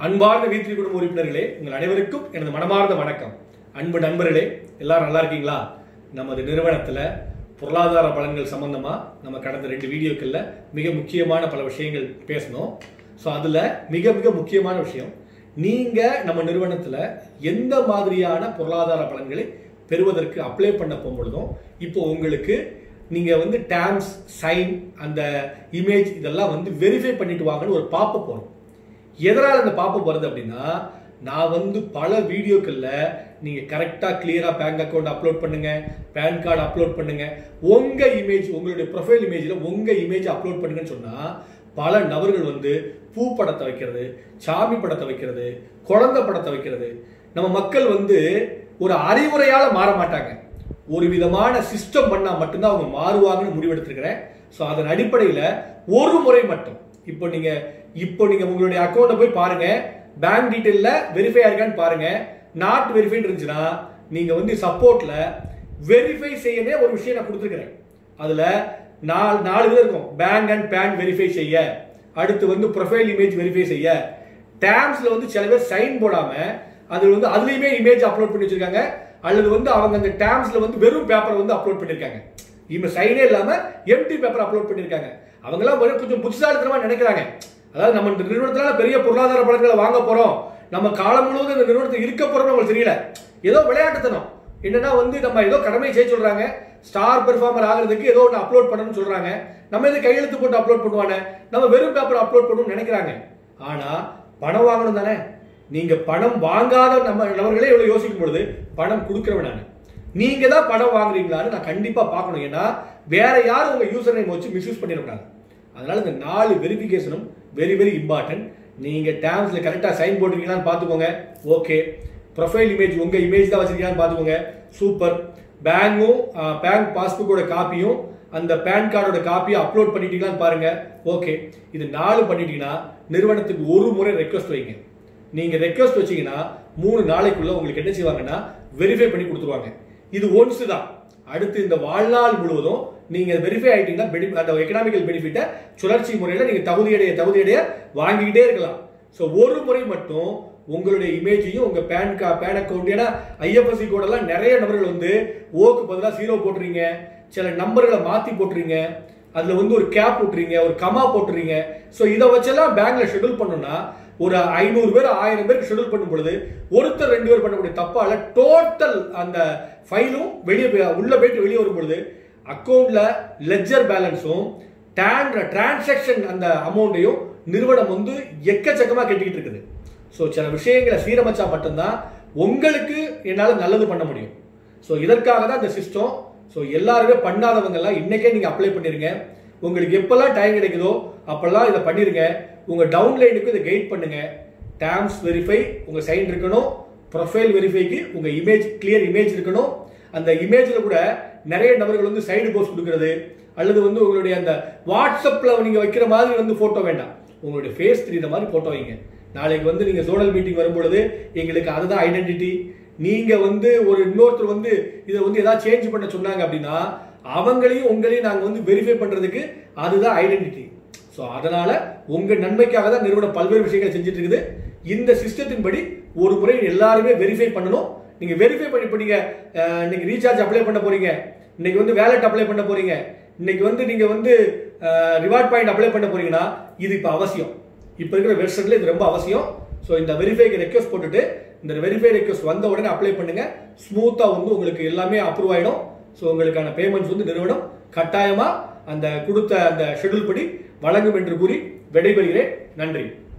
அன்பார்ந்த வீட்டில் குடும்ப உறுப்பினர்களே உங்கள் அனைவருக்கும் எனது மனமார்ந்த வணக்கம் அன்பு நண்பர்களே எல்லாரும் நல்லா இருக்கீங்களா நமது நிறுவனத்துல பொருளாதார பலன்கள் சம்பந்தமா நம்ம கடந்த ரெண்டு வீடியோக்கள்ல மிக முக்கியமான பல விஷயங்கள் பேசணும் ஸோ அதுல மிக மிக முக்கியமான விஷயம் நீங்க நம்ம நிறுவனத்துல எந்த மாதிரியான பொருளாதார பலன்களை பெறுவதற்கு அப்ளை பண்ண போகும்பொழுதும் இப்போ உங்களுக்கு நீங்க வந்து டேம்ஸ் சைன் அந்த இமேஜ் இதெல்லாம் வந்து வெரிஃபை பண்ணிட்டு வாங்கன்னு ஒரு பாப்ப போறோம் எதனால் அந்த பாப்பப் வருது அப்படின்னா நான் வந்து பல வீடியோக்கள்ல நீங்க கரெக்டா கிளியரா பேங்க் அக்கௌண்ட் அப்லோட் பண்ணுங்க பேன் கார்டு அப்லோட் பண்ணுங்க உங்க இமேஜ் உங்களுடைய ப்ரொஃபைல் இமேஜ்ல உங்க இமேஜ் அப்லோட் பண்ணுங்கன்னு சொன்னா பல நபர்கள் வந்து பூ படத்தை வைக்கிறது சாமி படத்தை வைக்கிறது குழந்தை படத்தை வைக்கிறது நம்ம மக்கள் வந்து ஒரு அறிவுரையால மாற மாட்டாங்க ஒரு விதமான சிஸ்டம் பண்ணா மட்டும்தான் அவங்க மாறுவாங்கன்னு முடிவெடுத்திருக்கிறேன் ஸோ அதன் அடிப்படையில் ஒரு முறை மட்டும் இப்போ நீங்க இப்போ நீங்க உங்களுடைய அக்கௌண்ட்டை போய் பாருங்க பேங்க் டீட்டெயில்ல வெரிஃபை ஆயிருக்கான்னு பாருங்க நாட் வெரிஃபைன்னு இருந்துச்சுன்னா நீங்க வந்து சப்போர்ட்ல வெரிஃபை செய்யவே ஒரு விஷயம் நான் கொடுத்துருக்கிறேன் அதுல நாலு நாலு இது இருக்கும் பேங்க் அண்ட் பேன் வெரிஃபை செய்ய அடுத்து வந்து ப்ரொஃபைல் இமேஜ் வெரிஃபை செய்ய டேம்ஸ்ல வந்து சில பேர் சைன் போடாம அது வந்து அதுலயுமே இமேஜ் அப்லோட் பண்ணி வச்சிருக்காங்க அல்லது வந்து அவங்க அந்த டேம்ஸ்ல வந்து வெறும் பேப்பர் வந்து அப்லோட் பண்ணிருக்காங்க இவங்க சைனே இல்லாம எம்டி பேப்பர் அப்லோட் பண்ணிருக்காங்க அவங்க எல்லாம் ஒரு கொஞ்சம் புத்திசாலித்தனமா நினைக்கிறாங்க அதாவது நம்ம இந்த நிறுவனத்தினால பெரிய பொருளாதார பலன்களை வாங்க போறோம் நம்ம காலம் முழுவதும் இந்த நிறுவனத்தில் இருக்க போறோம்னு உங்களுக்கு தெரியல ஏதோ விளையாட்டுத்தனம் என்னன்னா வந்து நம்ம ஏதோ கடமையை செய்ய சொல்றாங்க ஸ்டார் பெர்ஃபார்மர் ஆகிறதுக்கு ஏதோ ஒன்று அப்லோட் பண்ணணும்னு சொல்றாங்க நம்ம இது கையெழுத்து போட்டு அப்லோட் பண்ணுவானே நம்ம வெறும் பேப்பர் அப்லோட் பண்ணணும்னு நினைக்கிறாங்க ஆனா பணம் வாங்கணும் தானே நீங்க பணம் வாங்காத நம்ம நபர்களே இவ்வளவு யோசிக்கும் பொழுது பணம் கொடுக்கிறவன் நான் நீங்க தான் பணம் வாங்குறீங்களான்னு நான் கண்டிப்பா பார்க்கணும் ஏன்னா வேற யாரும் உங்க யூசர் நேம் வச்சு மிஸ்யூஸ் பண்ணிடக்கூடாது அதனால இந்த நாலு வெரிஃபிகேஷனும் வெரி வெரி இம்பார்ட்டன்ட் நீங்க டேம்ஸ்ல கரெக்டா சைன் போட்டிருக்கீங்களான்னு பார்த்துக்கோங்க ஓகே ப்ரொஃபைல் இமேஜ் உங்க இமேஜ் தான் வச்சிருக்கீங்களான்னு பார்த்துக்கோங்க சூப்பர் பேங்கும் பேங்க் பாஸ்புக்கோட காப்பியும் அந்த பேன் கார்டோட காப்பியை அப்லோட் பண்ணிட்டீங்களான்னு பாருங்க ஓகே இது நாலு பண்ணிட்டீங்கன்னா நிறுவனத்துக்கு ஒரு முறை ரெக்வஸ்ட் வைங்க நீங்க ரெக்வஸ்ட் வச்சீங்கன்னா மூணு நாளைக்குள்ள உங்களுக்கு என்ன செய்வாங்கன்னா வெரிஃபை பண்ணி கொடுத்துருவாங்க இது ஒன்ஸ் தான் அடுத்து இந்த வாழ்நாள் முழுவதும் நீங்க வெரிஃபை ஆயிட்டீங்கன்னா பெனி- அந்த எக்கனாமிக்கல் பெனிஃபிட்டை சுழற்சி முறையில நீங்க தகுதியடைய தகுதியடைய வாங்கிக்கிட்டே இருக்கலாம் ஸோ ஒரு முறை மட்டும் உங்களுடைய இமேஜையும் உங்க பேன் கா பேன் அக்கௌண்ட் ஏன்னா ஐஎஃப்எஸ்சி கோடெல்லாம் நிறைய நபர்கள் வந்து ஓக்கு பதிலாக ஜீரோ போட்டுறீங்க சில நம்பர்களை மாத்தி போட்டுறீங்க அதுல வந்து ஒரு கேப் போட்டுறீங்க ஒரு கமா போட்டுறீங்க ஸோ இதை வச்செல்லாம் பேங்க்ல ஷெட்யூல் பண்ணணும்னா ஒரு ஐநூறு பேர் ஆயிரம் பேருக்கு ஷெட்யூல் பண்ணும் பொழுது ஒருத்தர் ரெண்டு பேர் பண்ணக்கூடிய தப்பால டோட்டல் அந்த ஃபைலும் வெளியே போய் உள்ள போயிட்டு வெளியே வரும் பொழுது அக்கௌண்ட்ல லெஜர் பேலன்ஸும் டிரான்சாக்ஷன் அந்த அமௌண்ட்டையும் நிறுவனம் வந்து எக்கச்சக்கமா கட்டிக்கிட்டு இருக்குது ஸோ சில விஷயங்களை சீரமைச்சா மட்டும்தான் உங்களுக்கு என்னால் நல்லது பண்ண முடியும் ஸோ இதற்காக தான் இந்த சிஸ்டம் ஸோ எல்லாருமே பண்ணாதவங்க எல்லாம் இன்னைக்கே நீங்க அப்ளை பண்ணிருங்க உங்களுக்கு எப்பெல்லாம் டைம் கிடைக்குதோ அப்பெல்லாம் இதை பண்ணிருங்க உங்க டவுன்லைனுக்கு இதை கைட் பண்ணுங்க டேம்ஸ் வெரிஃபை உங்க சைன் இருக்கணும் ப்ரொஃபைல் வெரிஃபைக்கு உங்க இமேஜ் கிளியர் இமேஜ் இருக்கணும் அந்த இமேஜ்ல கூட நிறைய நபர்கள் வந்து சைடு போஸ்ட் கொடுக்கறது அல்லது வந்து உங்களுடைய அந்த வாட்ஸ்அப்ல நீங்க வைக்கிற மாதிரி வந்து போட்டோ வேண்டாம் உங்களுடைய ஃபேஸ் தெரியுற மாதிரி போட்டோ வைங்க நாளைக்கு வந்து நீங்க சோனல் மீட்டிங் வரும்பொழுது எங்களுக்கு அதுதான் ஐடென்டிட்டி நீங்க வந்து ஒரு இன்னொருத்தர் வந்து இதை வந்து ஏதாவது சேஞ்ச் பண்ண சொன்னாங்க அப்படின்னா அவங்களையும் உங்களையும் நாங்க வந்து வெரிஃபை பண்றதுக்கு அதுதான் ஐடென்டிட்டி ஸோ அதனால உங்க நன்மைக்காக தான் நிறுவனம் பல்வேறு விஷயங்களை செஞ்சுட்டு இருக்குது இந்த சிஸ்டத்தின் படி ஒரு முறை எல்லாருமே வெரிஃபை பண்ணணும் நீங்க வெரிஃபை பண்ணி இப்போ நீங்க அஹ், இன்னைக்கு ரீசார்ஜ் அப்ளை பண்ண போறீங்க இன்னைக்கு வந்து வேலட் அப்ளை பண்ண போறீங்க இன்னைக்கு வந்து நீங்க வந்து ரிவார்ட் பாயிண்ட் அப்ளை பண்ண போறீங்கன்னா இது இப்போ அவசியம் இப்போ இருக்கிற வெர்ஷன்ல இது ரொம்ப அவசியம் ஸோ இந்த வெரிஃபைக்கு ரெக்வஸ்ட் போட்டுட்டு இந்த வெரிஃபை ரெக்வஸ்ட் வந்த உடனே அப்ளை பண்ணுங்க ஸ்மூத்தா வந்து உங்களுக்கு எல்லாமே அப்ரூவ் ஆயிடும் ஸோ உங்களுக்கான பேமெண்ட்ஸ் வந்து நிறுவனம் கட்டாயமா அந்த கொடுத்த அந்த ஷெட்யூல் படி வழங்கும் என்று கூறி விடைபெறுகிறேன் நன்றி